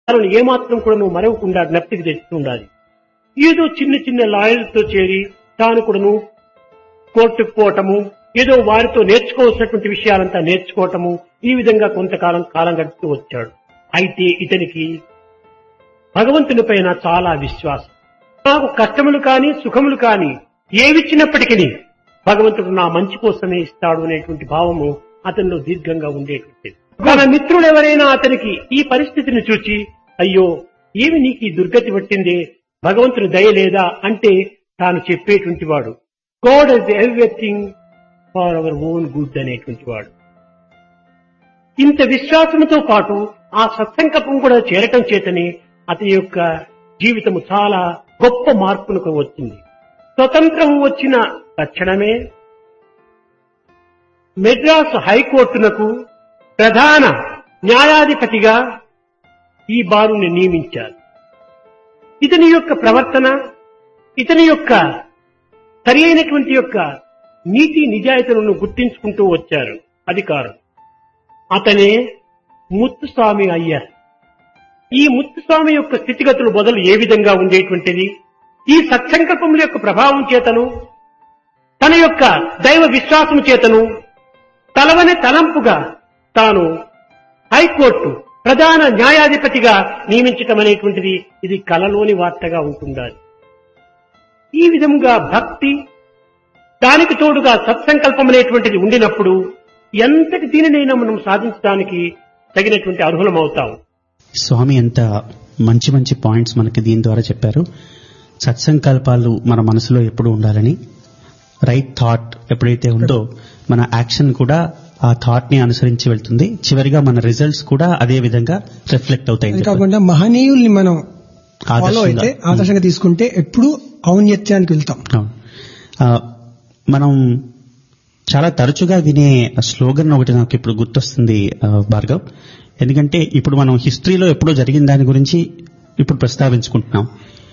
తనను ఏమాత్రం కూడా నువ్వు మరవకుండా జ్ఞప్తికి తెస్తూ ఉండాలి ఏదో చిన్న చిన్న లాయర్లతో చేరి తాను కూడాను కోర్టుకు పోవటము ఏదో వారితో నేర్చుకోవాల్సినటువంటి విషయాలంతా నేర్చుకోవటము ఈ విధంగా కొంతకాలం కాలం గడుపుతూ వచ్చాడు అయితే ఇతనికి భగవంతుని పైన చాలా విశ్వాసం నాకు కష్టములు కాని సుఖములు కాని ఏవిచ్చినప్పటికీ భగవంతుడు నా మంచి కోసమే ఇస్తాడు అనేటువంటి భావము అతనిలో దీర్ఘంగా ఉండేటువంటిది తన మిత్రులు ఎవరైనా అతనికి ఈ పరిస్థితిని చూచి అయ్యో ఏమి నీకు ఈ దుర్గతి పట్టింది భగవంతుని దయ లేదా అంటే తాను చెప్పేటువంటి వాడు god is everything for our own good అనేటువంటి వాడు ఇంత విశ్వాసంతో పాటు ఆ సత్సంకల్పం కూడా చేరటం చేతనే అతని యొక్క జీవితము చాలా గొప్ప మార్పులకు వచ్చింది స్వతంత్రం వచ్చిన తక్షణమే మెడ్రాస్ హైకోర్టునకు ప్రధాన న్యాయాధిపతిగా ఈ బారుని నియమించారు ఇతని యొక్క ప్రవర్తన ఇతని యొక్క సరి అయినటువంటి యొక్క నీతి నిజాయితీలను గుర్తించుకుంటూ వచ్చారు అధికారులు అతనే ముత్తుస్వామి అయ్యారు ఈ ముత్తుస్వామి యొక్క స్థితిగతులు మొదలు ఏ విధంగా ఉండేటువంటిది ఈ సత్సంకల్పముల యొక్క ప్రభావం చేతను తన యొక్క దైవ విశ్వాసం చేతను తలవని తలంపుగా తాను హైకోర్టు ప్రధాన న్యాయాధిపతిగా నియమించటం అనేటువంటిది ఇది కలలోని వార్తగా ఉంటుండాలి ఈ విధంగా భక్తి దానికి తోడుగా సత్సంకల్పం అనేటువంటిది ఉండినప్పుడు ఎంతటి దీనినైనా మనం సాధించడానికి తగినటువంటి అర్హులం అవుతాం స్వామి ఎంత మంచి మంచి పాయింట్స్ మనకి దీని ద్వారా చెప్పారు సత్సంకల్పాలు మన మనసులో ఎప్పుడు ఉండాలని రైట్ థాట్ ఎప్పుడైతే ఉందో మన యాక్షన్ కూడా ఆ థాట్ ని అనుసరించి వెళ్తుంది చివరిగా మన రిజల్ట్స్ కూడా అదే విధంగా రిఫ్లెక్ట్ అవుతాయి అది కాకుండా మహనీయుల్ని మనం ఫాలో ఆదర్శంగా. అయితే ఆదర్శంగా తీసుకుంటే ఎప్పుడు ఔన్నత్యానికి వెళ్తాం అవును. ఆ, మనం చాలా తరచుగా వినే స్లోగన్ ఒకటి నాకు ఇప్పుడు గుర్తొస్తుంది ఆ, భార్గవ్ ఎందుకంటే ఇప్పుడు మనం హిస్టరీలో ఎప్పుడో జరిగిన దాని గురించి ఇప్పుడు ప్రస్తావించుకుంటున్నాం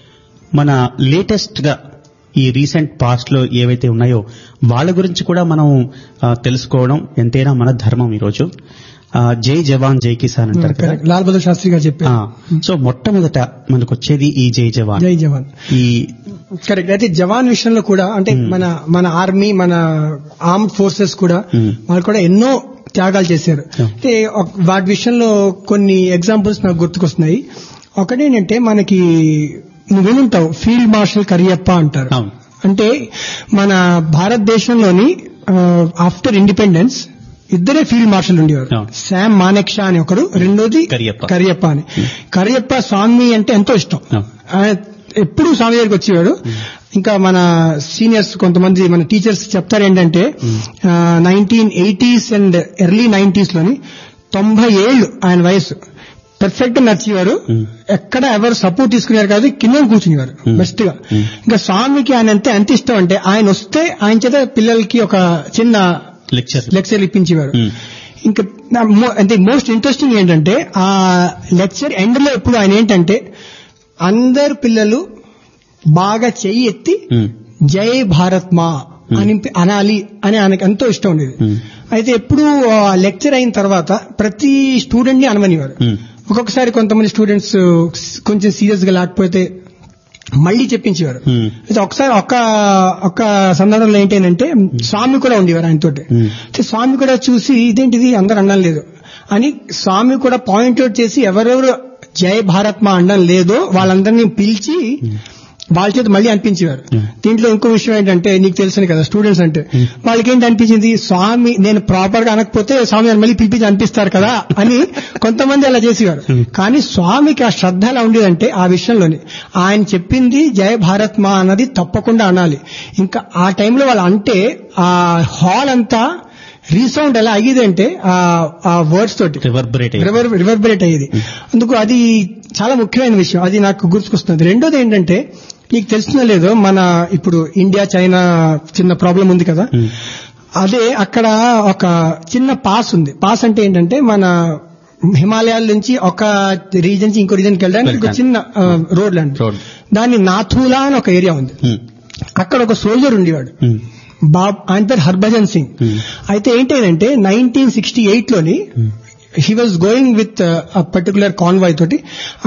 మన లేటెస్ట్ గా ఈ రీసెంట్ పాస్ట్ లో ఏవైతే ఉన్నాయో వాళ్ళ గురించి కూడా మనం ఆ, తెలుసుకోవడం ఎంతైనా మన ధర్మం ఈరోజు ఆ, జై జవాన్ జై కిసాన్ అంటారు కదా కరెక్ట్. లాల్ బహదూర్ శాస్త్రి గారు ఆ, చెప్పారు సో మొట్టమొదట మనకు వచ్చేది ఈ జై జవాన్ జై జవాన్ ఈ కరెక్ట్ అయితే జవాన్ విషయంలో కూడా అంటే మన మన ఆర్మీ మన ఆర్మ్డ్ ఫోర్సెస్ కూడా Hmm. వాళ్ళు కూడా ఎన్నో త్యాగాలు చేశారు Yeah. అంటే ఒక- వాటి విషయంలో కొన్ని ఎగ్జాంపుల్స్ నాకు గుర్తుకొస్తున్నాయి ఒకటేంటంటే మనకి నువ్వు వినుంటావు ఫీల్డ్ మార్షల్ కరియప్ప అంటారు అవును. అంటే మన భారతదేశంలోని ఆఫ్టర్ ఇండిపెండెన్స్ ఇద్దరే ఫీల్డ్ మార్షల్ ఉండేవారు అవును. శామ్ మానెక్షా అని ఒకరు రెండోది కరియప్ప. కరియప్ప అని కరియప్ప స్వామి అంటే ఎంతో ఇష్టం అవును. ఆయన ఎప్పుడు స్వామి దగ్గరికి వచ్చేవాడు ఇంకా మన సీనియర్స్ కొంతమంది మన టీచర్స్ చెప్తారు ఏంటంటే nineteen eighties and early nineties లోని తొంభై ఏళ్ళు ఆయన వయసు పర్ఫెక్ట్ నచ్చేవారు ఎక్కడ ఎవరు సపోర్ట్ తీసుకునేవారు కాదు కింద కూర్చునేవారు బెస్ట్ గా ఇంకా స్వామికి ఆయన అంతే ఎంత ఇష్టం అంటే ఆయన వస్తే ఆయన చేత పిల్లలకి ఒక చిన్న లెక్చర్ లెక్చర్ ఇప్పించేవారు Hmm. ఇంకా నా మో- అంటే మోస్ట్ ఇంట్రెస్టింగ్ ఏంటంటే ఆ లెక్చర్ ఎండ్ లో ఎప్పుడు ఆయన ఏంటంటే అందరు పిల్లలు బాగా చెయ్యి ఎత్తి Hmm. జై భారత్ మా అని అనాలి అని ఆయనకు ఎంతో ఇష్టం ఉండేది Hmm. అయితే ఎప్పుడు ఆ లెక్చర్ అయిన తర్వాత ప్రతి స్టూడెంట్ ని అనమనివారు Hmm. ఒక్కొక్కసారి కొంతమంది స్టూడెంట్స్ కొంచెం సీరియస్ గా లేకపోతే మళ్ళీ చెప్పించేవారు Hmm. అయితే ఒకసారి ఒక్క ఒక్క సందర్భంలో ఏంటంటే స్వామి కూడా ఉండేవారు ఆయనతోటి Hmm. అయితే స్వామి కూడా చూసి ఇదేంటిది అందరు అనడం లేదు అని స్వామి కూడా పాయింట్ అవుట్ చేసి ఎవరెవరు జై భారత్ మా అనడం లేదో వాళ్ళందరినీ పిలిచి వాళ్ళ చేత మళ్ళీ అనిపించేవారు దీంట్లో ఇంకో విషయం ఏంటంటే నీకు తెలుసు కదా స్టూడెంట్స్ అంటే వాళ్ళకి ఏంటి అనిపించింది స్వామి నేను ప్రాపర్ గా అనకపోతే స్వామి నన్ను మళ్ళీ పిలిపించి అనిపిస్తారు కదా అని కొంతమంది అలా చేసేవారు కానీ స్వామికి ఆ శ్రద్ధ ఎలా ఉండేదంటే ఆ విషయంలోని ఆయన చెప్పింది జయ భారత్ మా అన్నది తప్పకుండా అనాలి ఇంకా ఆ టైంలో వాళ్ళు అంటే ఆ హాల్ అంతా రీసౌండ్ ఎలా అయ్యేది అంటే ఆ వర్డ్స్ తోటి రివర్బరేట్ రివర్బరేట్ అయ్యేది అందుకు అది చాలా ముఖ్యమైన విషయం అది నాకు గుర్తుకొస్తుంది రెండోది ఏంటంటే నీకు తెలుస్తుందో లేదో మన ఇప్పుడు ఇండియా చైనా చిన్న ప్రాబ్లం ఉంది కదా అదే అక్కడ ఒక చిన్న పాస్ ఉంది పాస్ అంటే ఏంటంటే మన హిమాలయాల నుంచి ఒక రీజన్ నుంచి ఇంకో రీజన్కి వెళ్ళడానికి ఒక చిన్న రోడ్ లాంటి Road. దాన్ని నాథూలా అని ఒక ఏరియా ఉంది అక్కడ ఒక సోల్జర్ ఉండేవాడు బాబ్ ఆయన పేరు హర్భజన్ సింగ్ అయితే ఏంటంటే నైన్టీన్ సిక్స్టీ ఎయిట్ లోని he was going with particular convoy తోటి